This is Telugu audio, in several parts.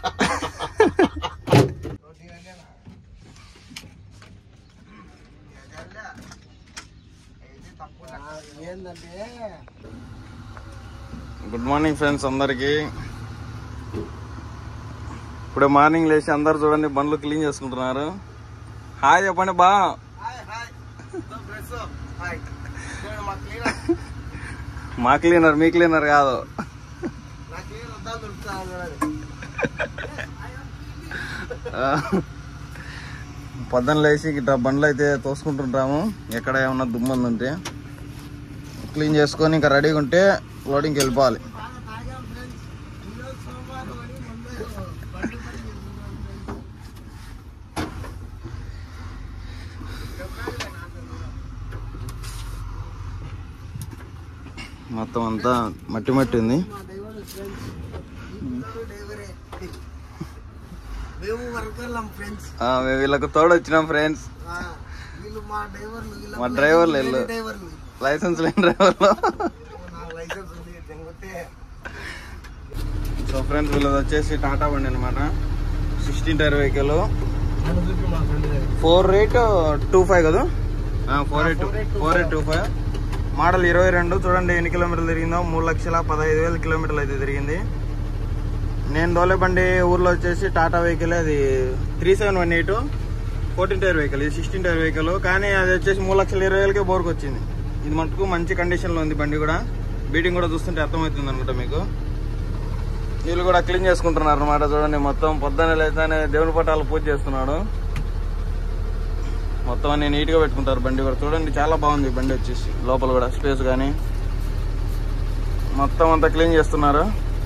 ఏంటంటే గుడ్ మార్నింగ్ ఫ్రెండ్స్ అందరికి ఇప్పుడే మార్నింగ్ లేచి అందరు చూడండి బండ్లు క్లీన్ చేసుకుంటున్నారు హాయ్ చెప్పండి బా హాయ్ హాయ్ ఫ్రెండ్స్ హాయ్ చూడండి మా క్లీనర్ మా క్లీనర్ మీ క్లీనర్ కాదు నా క్లీనర్ వద్దా దొరుకుతా చూడండి ఆ, పొద్దున్న లేచి ఇట్లా బండ్లు అయితే తోసుకుంటుంటాము ఎక్కడ ఏమన్నా దుమ్ము ఉందంటే క్లీన్ చేసుకొని ఇంకా రెడీగా ఉంటే లోడింగ్కి వెళ్ళిపోవాలి బాగా తాగాం ఫ్రెండ్స్ ఈరోజు సోమవారం అని ముందు బండి పని చేసుకుంటాం మొత్తం అంతా మట్టి మట్టి ఉంది మా డ్రైవర్ ఫ్రెండ్స్ ఇద్దరు డ్రైవరే మేము వర్కర్లం ఫ్రెండ్స్ ఆ, మేము వీళ్ళకు తోడు వచ్చినాం ఫ్రెండ్స్ వీళ్ళు మా డ్రైవర్లు వీళ్ళ మా డ్రైవర్లు వీళ్ళు వీళ్ళు. డ్రైవర్లు లైసెన్స్ లేని డ్రైవర్లు నాకు లైసెన్స్ ఉంది తెంగితే సో ఫ్రెండ్స్ వీళ్ళది వచ్చేసి టాటా బండి అనమాట సిక్స్టీన్ టైర్ వెహికల్ నన్ను చూపి మా friend four eight two five కదా four eight four eight two five model ఇరవై రెండు చూడండి ఎన్ని కిలోమీటర్లు తిరిగిందో మూడు లక్షల పదహైదు వేల కిలోమీటర్లు అయితే తిరిగింది నేను దోలే బండి ఊర్లో వచ్చేసి టాటా వెహికల్ అది three seven one eight fourteen tyre vehicle ఇది సిక్స్టీన్ టైర్ వెహికల్ కానీ అది వచ్చేసి మూడు లక్షల ఇరవై వేలకే బోర్కి వచ్చింది ఇది మటుకు మంచి కండిషన్లో ఉంది బండి కూడా బీటింగ్ కూడా చూస్తుంటే అర్థమవుతుంది అనుకుంటా మీకు వీళ్ళు కూడా క్లీన్ చేసుకుంటున్నారు అనమాట చూడండి మొత్తం పొద్దున్న లేచానే దేవుని పటాలు పూజ చేస్తున్నాడు మొత్తం అన్ని నీట్గా పెట్టుకుంటారు బండి కూడా చూడండి చాలా బాగుంది బండి వచ్చేసి లోపల కూడా స్పేస్ కానీ మొత్తం అంతా క్లీన్ చేస్తున్నారు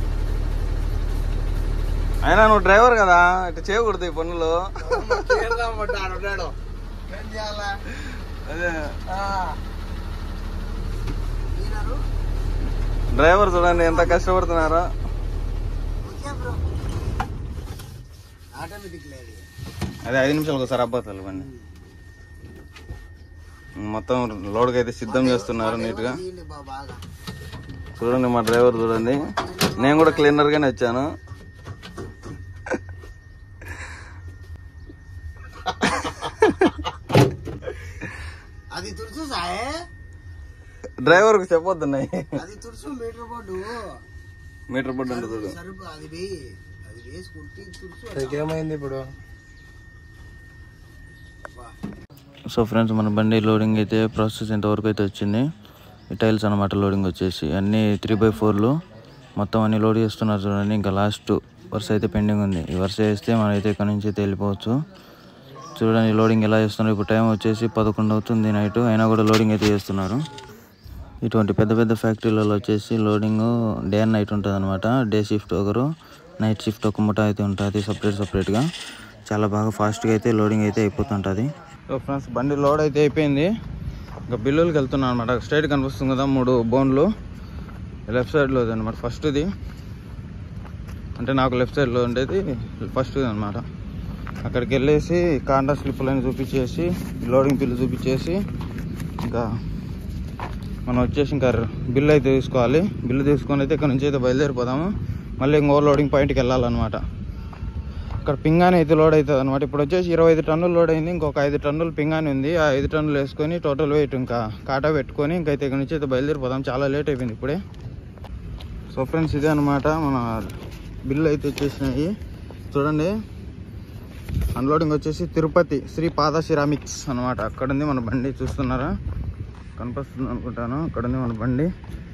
అయినా నువ్వు డ్రైవర్ కదా ఇటు చేయకూడదు ఈ పనులు ఉన్నాడు ఏం చేయాలా అదే ఈయనరు డ్రైవర్ చూడండి ఎంత కష్టపడుతున్నారో ఓకే బ్రో ఆటోమేటిక్ లేదు అదే ఐదు నిమిషాలకు ఒకసారి అబ్బాతాలు బండి మొత్తం లోడ్కి అయితే సిద్ధం చేస్తున్నారు నీట్గా తీయండి బా బాగా చూడండి మా డ్రైవర్ చూడండి నేను కూడా క్లీనర్ గానే వచ్చాను అది తుడుచు సాయే డ్రైవర్ కు చెప్పొద్దున్నాయి అది తుడుచు మీటర్ బోర్డు మీటర్ బోర్డు ఉంటుంది చూడు సరుపు అది వేయి అది వేసి కుట్టి తుడుచు ఏమైంది ఇప్పుడు బా. సో ఫ్రెండ్స్ మన బండి లోడింగ్ అయితే ప్రాసెస్ ఇంతవరకు అయితే వచ్చింది ఈ టైల్స్ అనమాట లోడింగ్ వచ్చేసి అన్ని త్రీ బై ఫోర్లు మొత్తం అన్ని లోడ్ చేస్తున్నారు చూడండి ఇంకా లాస్ట్ వరుస అయితే పెండింగ్ ఉంది ఈ వరుస వేస్తే మనం అయితే ఇక్కడ నుంచి అయితే వెళ్ళిపోవచ్చు చూడండి లోడింగ్ ఎలా చేస్తున్నారు ఇప్పుడు టైం వచ్చేసి పదకొండు అవుతుంది నైట్ అయినా కూడా లోడింగ్ అయితే చేస్తున్నారు ఇటువంటి పెద్ద పెద్ద ఫ్యాక్టరీలలో వచ్చేసి లోడింగ్ డే అండ్ నైట్ ఉంటుంది అనమాట డే షిఫ్ట్ ఒకరు నైట్ షిఫ్ట్ ఒక ముఠా అయితే ఉంటుంది సపరేట్ సపరేట్గా చాలా బాగా ఫాస్ట్గా అయితే లోడింగ్ అయితే అయిపోతుంటుంది సో ఫ్రెండ్స్ బండి లోడ్ అయితే అయిపోయింది ఇంకా బిల్లులకి వెళ్తున్నాను అనమాట స్ట్రైట్ కనిపిస్తుంది కదా మూడు బోన్లు లెఫ్ట్ సైడ్లో అనమాట ఫస్ట్ది అంటే నాకు లెఫ్ట్ సైడ్లో ఉండేది ఫస్ట్ది అనమాట అక్కడికి వెళ్ళేసి కాండా స్లిప్పులని చూపించేసి లోడింగ్ బిల్లు చూపించేసి ఇంకా మనం వచ్చేసి ఇంకా బిల్లు అయితే తీసుకోవాలి బిల్లు తీసుకొని అయితే ఇక్కడ నుంచి అయితే బయలుదేరిపోదాము మళ్ళీ ఇంకో లోడింగ్ పాయింట్కి వెళ్ళాలన్నమాట ఇక్కడ పింగాని అయితే లోడ్ అవుతుంది అనమాట ఇప్పుడు వచ్చేసి ఇరవై ఐదు టన్నులు లోడ్ అయింది ఇంకొక ఐదు టన్నులు పింగాని ఉంది ఆ ఐదు టన్నులు వేసుకొని టోటల్ వెయిట్ ఇంకా కాటా పెట్టుకొని ఇంకైతే ఇక్కడ నుంచి అయితే బయలుదేరిపోదాం చాలా లేట్ అయిపోయింది ఇప్పుడే సో ఫ్రెండ్స్ ఇదే అనమాట మన బిల్లు అయితే వచ్చేసినాయి చూడండి అన్లోడింగ్ వచ్చేసి తిరుపతి శ్రీ పాద సిరామిక్స్ అనమాట అక్కడ ఉంది మన బండి చూస్తున్నారా కనిపిస్తుంది అనుకుంటాను అక్కడ ఉంది మన బండి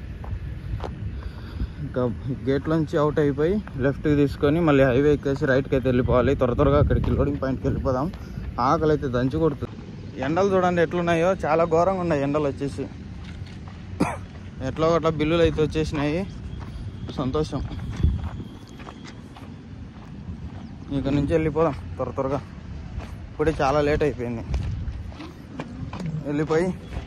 ఇంకా గేట్లోంచి అవుట్ అయిపోయి లెఫ్ట్కి తీసుకొని మళ్ళీ హైవే ఎక్కేసి రైట్కి అయితే వెళ్ళిపోవాలి త్వర త్వరగా అక్కడికి లోడింగ్ పాయింట్కి వెళ్ళిపోదాం ఆకలి అయితే దంచి కొడుతుంది ఎండలు చూడండి ఎట్లున్నాయో చాలా ఘోరంగా ఉన్నాయి ఎండలు వచ్చేసి ఎట్లా అట్లా బిల్లులు అయితే వచ్చేసినాయి సంతోషం ఇక్కడ నుంచి వెళ్ళిపోదాం త్వర త్వరగా ఇప్పుడే చాలా లేట్ అయిపోయింది వెళ్ళిపోయి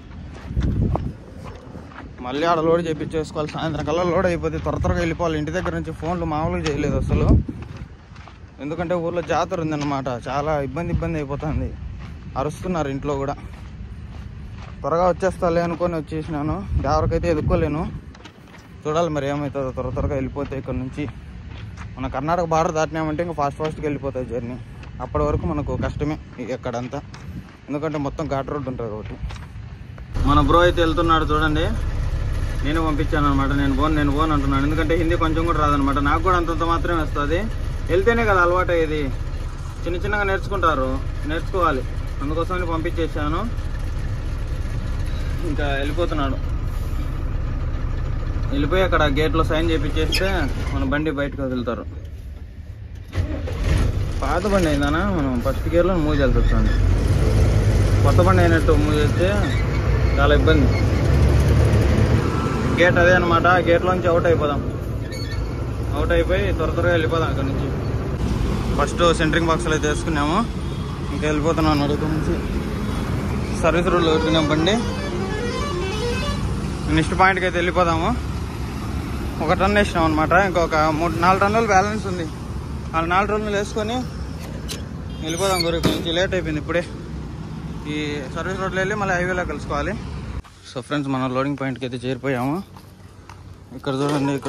మళ్ళీ ఆడ లోడ్ చేయించేసుకోవాలి సాయంత్రం కల్లా లోడ్ అయిపోతే త్వర త్వరగా వెళ్ళిపోవాలి ఇంటి దగ్గర నుంచి ఫోన్లు మామూలుగా చేయలేదు అసలు ఎందుకంటే ఊర్లో జాతర ఉందన్నమాట చాలా ఇబ్బంది ఇబ్బంది అయిపోతుంది అరుస్తున్నారు ఇంట్లో కూడా త్వరగా వచ్చేస్తాలే అనుకొని వచ్చేసినాను ఎవరికైతే ఎదుక్కోలేను చూడాలి మరి ఏమవుతుందో త్వర త్వరగా వెళ్ళిపోతే ఇక్కడ నుంచి మన కర్ణాటక బార్డర్ దాటినామంటే ఇంకా ఫాస్ట్ ఫాస్ట్గా వెళ్ళిపోతుంది జర్నీ అప్పటి వరకు మనకు కష్టమే ఎక్కడంతా ఎందుకంటే మొత్తం ఘాట్ రోడ్ ఉంటుంది కాబట్టి మన బ్రో అయితే వెళ్తున్నాడు చూడండి నేను పంపించాను అనమాట నేను పోను నేను పోను అంటున్నాను ఎందుకంటే హిందీ కొంచెం కూడా రాదనమాట నాకు కూడా అంతంత మాత్రమే వస్తుంది వెళ్తేనే కదా అలవాటు అయ్యేది చిన్న చిన్నగా నేర్చుకుంటారు నేర్చుకోవాలి అందుకోసమని పంపించేసాను ఇంకా వెళ్ళిపోతున్నాడు వెళ్ళిపోయి అక్కడ గేట్లో సైన్ చేపించేస్తే మన బండి బయటకు వదులుతారు పాత బండి అయిందానా మనం ఫస్ట్ గేర్లో మూవ్ చేయాల్సి వస్తుంది కొత్త బండి అయినట్టు మూవ్ చేస్తే చాలా ఇబ్బంది గేట్ అదే అనమాట గేట్లోంచి అవుట్ అయిపోదాం అవుట్ అయిపోయి త్వర త్వరగా వెళ్ళిపోదాం అక్కడ నుంచి ఫస్ట్ సెంటరింగ్ బాక్స్లో అయితే వేసుకున్నాము ఇంకా వెళ్ళిపోతున్నాను అడుగు నుంచి సర్వీస్ రోడ్లో పెట్టుకున్నాం బండి నెక్స్ట్ పాయింట్కి అయితే వెళ్ళిపోదాము ఒక టన్ వేసినాం అనమాట ఇంకొక మూడు నాలుగు టన్నులు బ్యాలెన్స్ ఉంది ఆ నాలుగు టన్నులు వేసుకొని వెళ్ళిపోదాం గురి నుంచి లేట్ అయిపోయింది ఇప్పుడే ఈ సర్వీస్ రోడ్లో వెళ్ళి మళ్ళీ హైవేలో కలుసుకోవాలి సో ఫ్రెండ్స్ మనం లోడింగ్ పాయింట్కి అయితే చేరిపోయాము ఇక్కడ చూడండి ఇక్కడ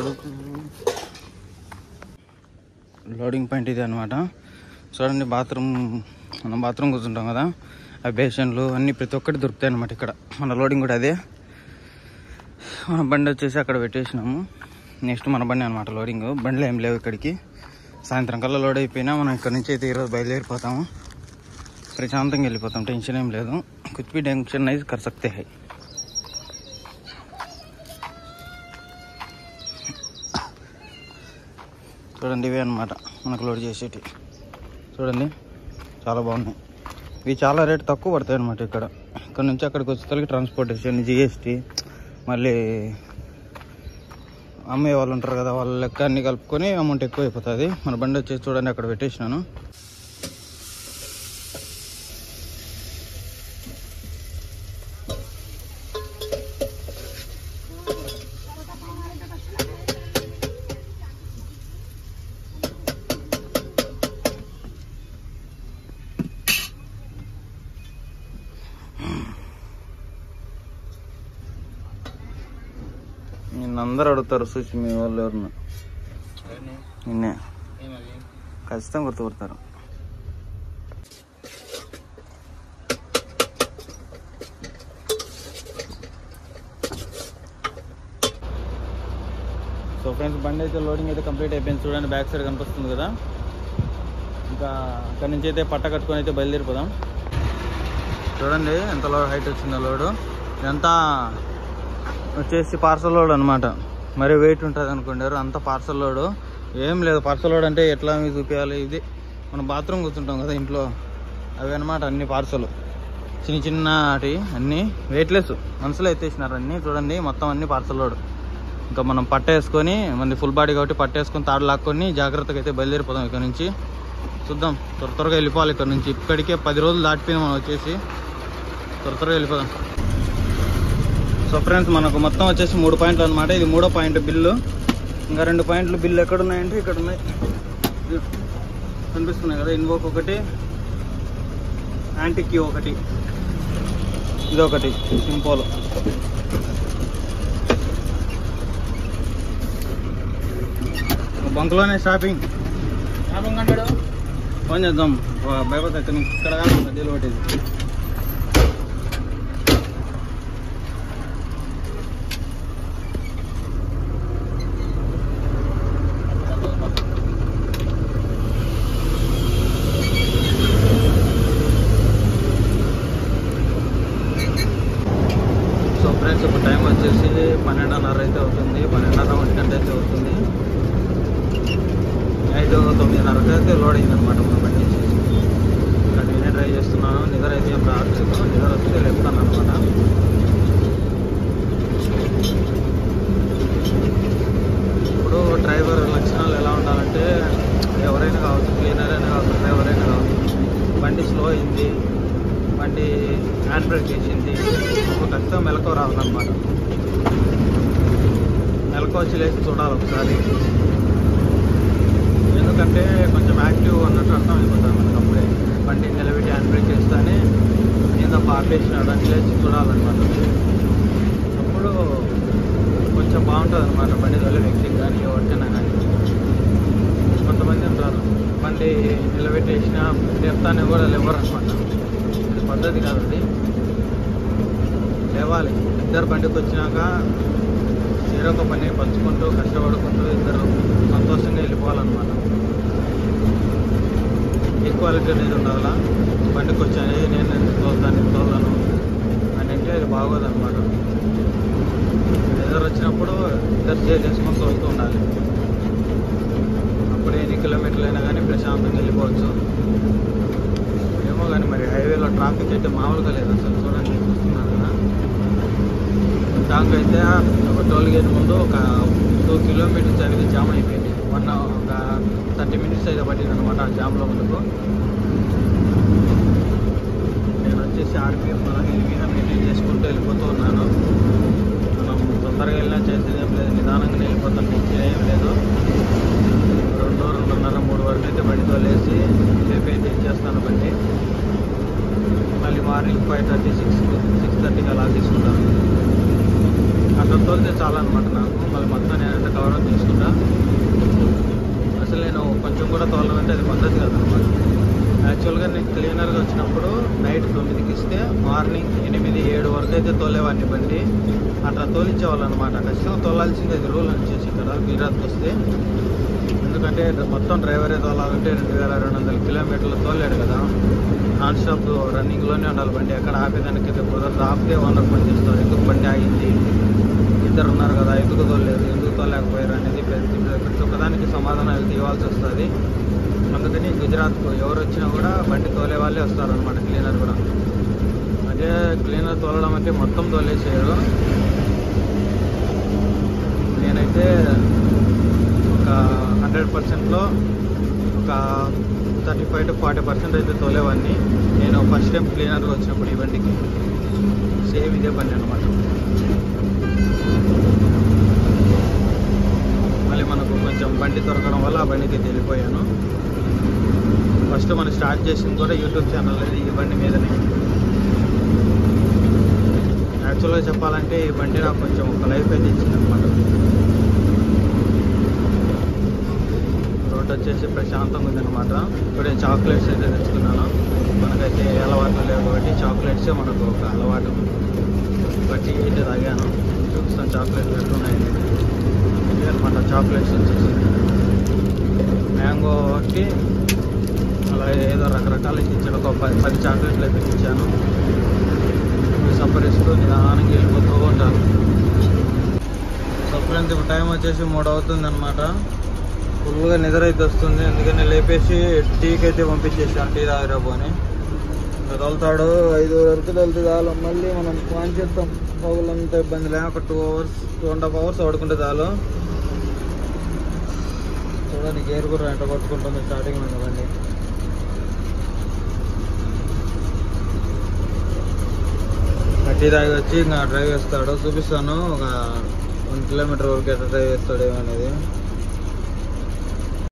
లోడింగ్ పాయింట్ ఇది అనమాట చూడండి బాత్రూమ్ మనం బాత్రూమ్ కూర్చుంటాం కదా ఆ బేషన్లు అన్నీ ప్రతి ఒక్కటి దొరుకుతాయి అనమాట ఇక్కడ మన లోడింగ్ కూడా అదే మన బండి వచ్చేసి అక్కడ పెట్టేసినాము నెక్స్ట్ మన బండి అనమాట లోడింగ్ బండ్లు ఏం లేవు ఇక్కడికి సాయంత్రం కల్లా లోడ్ అయిపోయినా మనం ఇక్కడ నుంచి అయితే ఈరోజు బయలుదేరిపోతాము ప్రశాంతంగా వెళ్ళిపోతాం టెన్షన్ ఏం లేదు కుచ్ भी టెన్షన్ నైజ్ కర్ సక్తే హై చూడండి ఇవే అనమాట మనకు లోడ్ చేసేటి చూడండి చాలా బాగున్నాయి ఇవి చాలా రేట్ తక్కువ పడతాయి అనమాట ఇక్కడ ఇక్కడ నుంచి అక్కడికి వచ్చేసరికి ట్రాన్స్పోర్టేషన్ జిఎస్టీ మళ్ళీ అమ్మే వాళ్ళు ఉంటారు కదా వాళ్ళ లెక్క అన్ని కలుపుకొని అమౌంట్ ఎక్కువ అయిపోతుంది మన బండి వచ్చేసి చూడండి అక్కడ పెట్టేసినాను నిన్ను అందరూ అడుగుతారు చూసి మీ వాళ్ళు ఎవరిని నిన్నే ఖచ్చితంగా గుర్తుపడతారు సో ఫ్రెండ్స్ బండి అయితే లోడింగ్ అయితే కంప్లీట్ అయిపోయింది చూడండి బ్యాక్ సైడ్ కనిపిస్తుంది కదా ఇంకా అక్కడి నుంచి అయితే పట్ట కట్టుకొని అయితే బయలుదేరిపోదాం చూడండి ఎంత లో హైట్ వచ్చిందో లోడు ఇదంతా వచ్చేసి పార్సల్ లోడ్ అనమాట మరి వెయిట్ ఉంటుంది అనుకున్నారు అంత పార్సల్ లోడ్ ఏం లేదు పార్సల్ లోడ్ అంటే ఎట్లా మీకు చూపించాలి ఇది మనం బాత్రూమ్ కూర్చుంటాం కదా ఇంట్లో అవి అనమాట అన్ని పార్సల్ చిన్న చిన్నటి అన్నీ వెయిట్లెస్ మనసులో ఎత్తేసినారు అన్నీ చూడండి మొత్తం అన్ని పార్సల్ లోడ్ ఇంకా మనం పట్టేసుకొని మంది ఫుల్ బాడీ కాబట్టి పట్టేసుకొని తాడు లాక్కొని జాగ్రత్తగా అయితే బయలుదేరిపోదాం ఇక్కడ నుంచి చూద్దాం త్వర త్వరగా వెళ్ళిపోవాలి ఇక్కడ నుంచి ఇక్కడికే పది రోజులు దాటిపోయింది మనం వచ్చేసి త్వర త్వరగా వెళ్ళిపోదాం సో ఫ్రెండ్స్ మనకు మొత్తం వచ్చేసి మూడు పాయింట్లు అనమాట ఇది మూడో పాయింట్ బిల్లు ఇంకా రెండు పాయింట్లు బిల్లు ఎక్కడ ఉన్నాయంటే ఇక్కడ ఉన్నాయి ఇది కనిపిస్తున్నాయి కదా ఇన్వోక్ ఒకటి యాంటిక్యూ ఒకటి ఇది ఒకటి సింపోల్ బంక్లోనే షాపింగ్ షాపింగ్ అంటాడు ఫోన్ చేద్దాం భయపడతా ఇక్కడ నుంచి ఇక్కడ కాదు మధ్యలో ఒకటి సో ఫ్రెండ్స్ ఇప్పుడు టైం వచ్చేసి పన్నెండున్నర అయితే అవుతుంది పన్నెండున్నర ఒంటి గంట అయితే అవుతుంది ఐదు తొమ్మిదిన్నరకు అయితే లోడ్ అయింది అనమాట మన బండి వచ్చేసి ఇక్కడ నేనే డ్రైవ్ చేస్తున్నాను నిద్ర అయితే ఏం రావట్లేదు నిద్ర వస్తే లేపుతాను అనమాట ఇప్పుడు డ్రైవర్ లక్షణాలు ఎలా ఉండాలంటే ఎవరైనా కావచ్చు క్లీనర్ అయినా కావచ్చు డ్రైవర్ అయినా కావచ్చు బండి స్లో అయింది బండి హ్యాండ్ బ్రేక్ చేసింది ఒక ఖచ్చితంగా మెలకువ రావాలన్నమాట మెలకువ వచ్చి లేచి చూడాలి ఒకసారి ఎందుకంటే కొంచెం యాక్టివ్ అన్నట్టు అర్థం అయిపోతుంది మనకు అప్పుడే బండి నిలబెట్టి హ్యాండ్ బ్రేక్ చేస్తానే ఏందో ఆపేసినాడు అని లేచి చూడాలన్నమాట అప్పుడు కొంచెం బాగుంటుంది అనమాట బండి తోలే వ్యక్తికి కానీ ఎవరికైనా కానీ బండి నిలబెట్టేసిన లేపుతానే కూడా లేవరు అనమాట అది పద్ధతి కాదు అది లేవాలి ఇద్దరు బండికి వచ్చినాక వేరొక పని పంచుకుంటూ కష్టపడుకుంటూ ఇద్దరు సంతోషంగా వెళ్ళిపోవాలన్నమాట ఈక్వాలిటీ అనేది ఉండాలా బండికి వచ్చాను నేను ఎందుకు తోలుతాను ఎందుకు తోలను అని అంటే అది బాగోదన్నమాట ఎదురు వచ్చినప్పుడు ఇద్దరు షేర్ చేసుకొని తోలుతూ ఉండాలి అప్పుడు ఎన్ని కిలోమీటర్లు అయినా కానీ ప్రశాంతంగా వెళ్ళిపోవచ్చు ఏమో కానీ మరి హైవేలో ట్రాఫిక్ అయితే మామూలుగా లేదు అసలు చూడండి చూస్తున్నారు కదా టాంక్ అయితే ఒక టోల్ గేట్ ముందు ఒక టూ కిలోమీటర్స్ అనేది జామ్ అయిపోయింది వన్ ఒక థర్టీ మినిట్స్ అయితే పట్టింది అనమాట ఆ జామ్లో ముందుకు నేను వచ్చేసి ఆర్పిఎఫ్ మీద మెయింటైన్ చేసుకుంటూ వెళ్ళిపోతూ ఉన్నాను మనం తొందరగా వెళ్ళినా చేసేది ఏం లేదు నిదానంగా వెళ్ళిపోతాం టెన్షన్ ఏం లేదు రెండు రెండున్నర మూడు వరకు అయితే బండి తోలేసి రేపు అయితే ఇచ్చేస్తాను బండి మళ్ళీ morning five thirty six six థర్టీకి అలా తీసుకుంటాను అట్లా తోలితే చాలా అనమాట నాకు మళ్ళీ మొత్తం నేను ఎంత కవర్ అప్ చేసుకుంటా అసలు నేను కొంచెం కూడా తోలనంటే అది పద్ధతి కాదనమాట యాక్చువల్గా నేను క్లీనర్గా వచ్చినప్పుడు నైట్ తొమ్మిదికి ఇస్తే మార్నింగ్ ఎనిమిది ఏడు వరకు అయితే తోలేవాడిని బండి అట్లా తోలించేవాళ్ళు అనమాట ఖచ్చితంగా తోలాల్సింది అది రూల్ అని చేసి ఇక్కడ గుజరాత్కి వస్తే ఎందుకంటే మొత్తం డ్రైవరే తోలాలంటే రెండు వేల రెండు వందల కిలోమీటర్లు తోలేడు కదా నాన్ స్టాప్ రన్నింగ్లోనే ఉండాలి బండి ఎక్కడ ఆపేదానికి అయితే కుదరదు ఆపితే ఓనర్ పని చేస్తారు ఎందుకు బండి ఆగింది ఇద్దరు ఉన్నారు కదా ఎందుకు తోలేదు ఎందుకు తోలేకపోయారు అనేది ప్రతి ప్రతి ఒక్కదానికి సమాధానాలు తీయవలసి వస్తుంది అందుకని గుజరాత్కు ఎవరు వచ్చినా కూడా బండి తోలే వాళ్ళే వస్తారనమాట క్లీనర్ కూడా అంటే క్లీనర్ తోలడం అంటే మొత్తం తోలేసేయరు నేనైతే ఒక హండ్రెడ్ పర్సెంట్లో ఒక thirty five to forty percent అయితే తోలేవాడిని నేను ఫస్ట్ టైం క్లీనర్గా వచ్చినప్పుడు ఈ బండికి సేమ్ ఇదే బండి అనమాట మళ్ళీ మనకు కొంచెం బండి దొరకడం వల్ల ఆ బండికి వెళ్ళిపోయాను ఫస్ట్ మనం స్టార్ట్ చేసింది కూడా యూట్యూబ్ ఛానల్ అనేది ఈ బండి మీదనే యాక్చువల్గా చెప్పాలంటే ఈ బండి నాకు కొంచెం ఒక లైఫ్ అయితే ఇచ్చింది అనమాట రోడ్ వచ్చేసి ప్రశాంతంగా ఉందన్నమాట ఇప్పుడే చాక్లెట్స్ అయితే తెచ్చుకున్నాను మనకైతే ఏ అలవాట్లు లేవు కాబట్టి చాక్లెట్సే మనకు ఒక అలవాటు బట్టి అయితే తాగాను చూపిస్తాను చాక్లెట్లు ఎట్లున్నాయి ఇదే అనమాట చాక్లెట్స్ వచ్చేసి మ్యాంగో ఒకటి అలాగే ఏదో రకరకాలు ఇచ్చాడు ఒక పది పది చాక్లెట్లు అయితే ఇచ్చాను సఫరిస్తూ నిదానంగా వెళ్ళిపోతూ ఉంటాను సో ఫ్రెండ్స్ ఇప్పుడు టైం వచ్చేసి మూడు అవుతుంది అనమాట ఫుల్గా నిద్ర అయితే వస్తుంది అందుకని లేపేసి టీకి అయితే పంపించేసాను టీ తాగిరాబు అని ఇంకా తోలుతాడు ఐదు వరకు తోలితే చాలు మళ్ళీ మనం ప్లాన్ చేస్తాం పగులంతా ఇబ్బంది లే ఒక two hours two and half hours ఆడుకుంటే చాలు చూడండి గేర్ కూడా ఎంట కొట్టుకుంటుంది స్టార్టింగ్ లో బండి టీ తాగి వచ్చి ఇంకా డ్రైవ్ చేస్తాడు చూపిస్తాను ఒక వన్ కిలోమీటర్ వరకు ఎట్లా డ్రైవ్ చేస్తాడు ఏమనేది